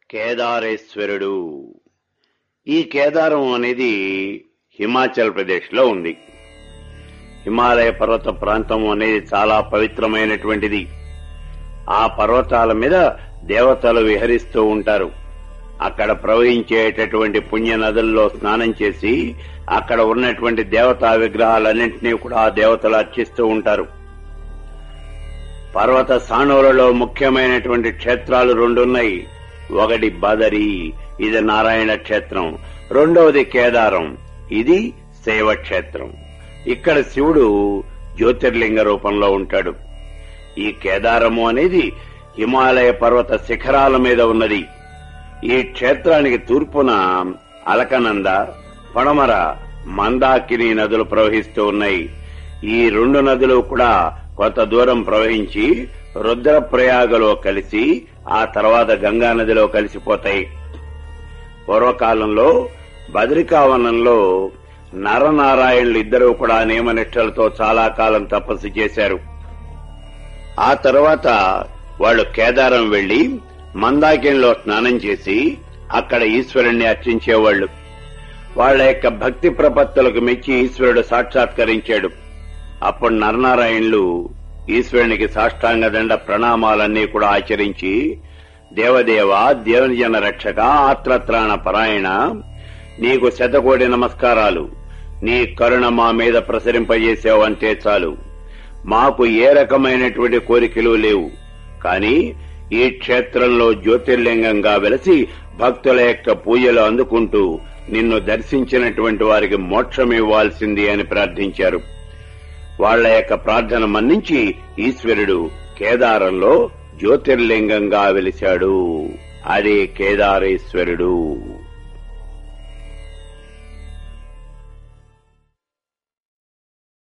కేదారేశ్వరుడు ఈ కేదారం అనేది హిమాచల్ ప్రదేశ్ లో ఉంది హిమాలయ పర్వత ప్రాంతం అనేది చాలా పవిత్రమైనటువంటిది ఆ పర్వతాల మీద దేవతలు విహరిస్తూ ఉంటారు అక్కడ ప్రవహించేటటువంటి పుణ్య నదుల్లో స్నానం చేసి అక్కడ ఉన్నటువంటి దేవతా విగ్రహాలన్నింటినీ కూడా ఆ దేవతలు అర్చిస్తూ ఉంటారు పర్వత సానువులలో ముఖ్యమైనటువంటి క్షేత్రాలు రెండున్నాయి ఒకటి బదరి ఇది నారాయణ క్షేత్రం రెండవది కేదారం ఇది శైవ క్షేత్రం ఇక్కడ శివుడు జ్యోతిర్లింగ రూపంలో ఉంటాడు ఈ కేదారము అనేది హిమాలయ పర్వత శిఖరాల మీద ఉన్నది ఈ క్షేత్రానికి తూర్పున అలకనంద పడమర మందాకిని నదులు ప్రవహిస్తూ ఉన్నాయి ఈ రెండు నదులు కూడా కొంత దూరం ప్రవహించి రుద్రప్రయాగలో కలిసి ఆ తర్వాత గంగా నదిలో కలిసిపోతాయి పూర్వకాలంలో బద్రికావనంలో నరనారాయణులు ఇద్దరూ కూడా నియమనిష్టలతో చాలా కాలం తపస్సు చేశారు ఆ తర్వాత వాళ్ళు కేదారం వెళ్లి మందాకినిలో స్నానం చేసి అక్కడ ఈశ్వరుణ్ణి అర్చించేవాళ్లు వాళ్ల యొక్క భక్తి ప్రపత్తులకు మెచ్చి ఈశ్వరుడు సాక్షాత్కరించాడు అప్పుడు నరనారాయణులు ఈశ్వరునికి సాష్టాంగ దండ ప్రణామాలన్నీ కూడా ఆచరించి దేవదేవ దేవజన రక్షక ఆత్రత్రాణ పరాయణ నీకు శతకోటి నమస్కారాలు నీ కరుణ మా మీద ప్రసరింపజేసావు అంటే చాలు మాకు ఏ రకమైనటువంటి కోరికలు లేవు కాని ఈ క్షేత్రంలో జ్యోతిర్లింగంగా వెలసి భక్తుల యొక్క పూజలు అందుకుంటూ నిన్ను దర్శించినటువంటి వారికి మోక్షం ఇవ్వాల్సింది అని ప్రార్థించారు వాళ్ల యొక్క ప్రార్థన మన్నించి ఈశ్వరుడు కేదారంలో జ్యోతిర్లింగంగా వెలిశాడు అదే కేదారేశ్వరుడు